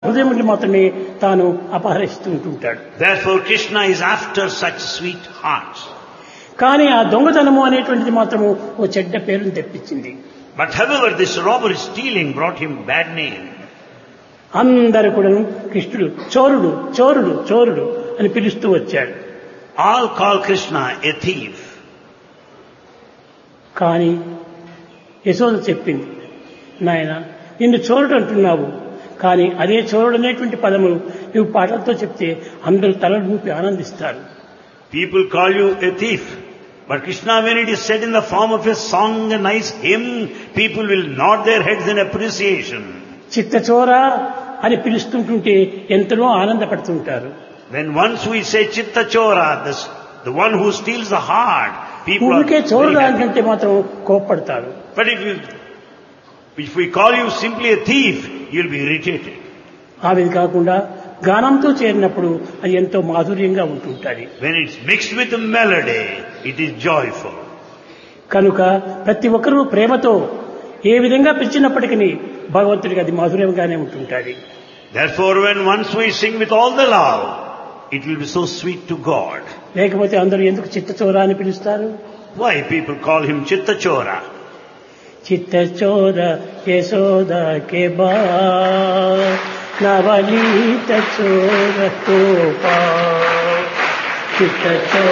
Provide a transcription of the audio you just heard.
హృదయం నుండి మాత్రమే తాను అపహరిస్తూ ఉంటుంటాడు Therefore, Krishna is after such sweet hearts. కానీ ఆ దొంగతనము అనేటువంటిది మాత్రము ఓ చెడ్డ పేరును తెప్పించింది But however, this robbery stealing brought him bad name. అందరు కూడాను కృష్ణుడు చోరుడు చోరుడు చోరుడు అని పిలుస్తూ వచ్చాడు All call Krishna a thief. కానీ యశోద చెప్పింది నాయన నిన్ను చోరుడు అంటున్నావు కానీ అదే చోరుడు అనేటువంటి పదము నువ్వు పాటలతో చెప్తే అందరూ తలలు ఊపి ఆనందిస్తారు People call you a thief. But Krishna, when it is said in the form of a song, a nice hymn, people will nod their heads in appreciation. చిత్తచోర అని పిలుస్తుంటుంటే ఎంతనో ఆనందపడుతుంటారు When once we say Chitta Chora, this, the one who steals the heart, people are ఊరికే very చోరుడా happy. అంటే మాత్రం కోప్పడతారు But if you, if we call you simply a thief, you'll be irritated. ఆమెది కాకుండా గానంతో చేరినప్పుడు అది ఎంతో మాధుర్యంగా ఉంటుంటుంది When it's mixed with a melody, it is joyful. కనుక ప్రతి ఒక్కరూ ప్రేమతో ఏ విధంగా పిలిచినప్పటికీ భగవంతుడికి అది మాధుర్యంగానే ఉంటుంటుంది Therefore, when once we sing with all the love, it will be so sweet to God. లేకపోతే అందరూ ఎందుకు చిత్తచోర అని పిలుస్తారు Why people call him Chitta Chora? చిత్తచోర Yashoda కే బా నవనీత చోర గోపా చిత్తచోర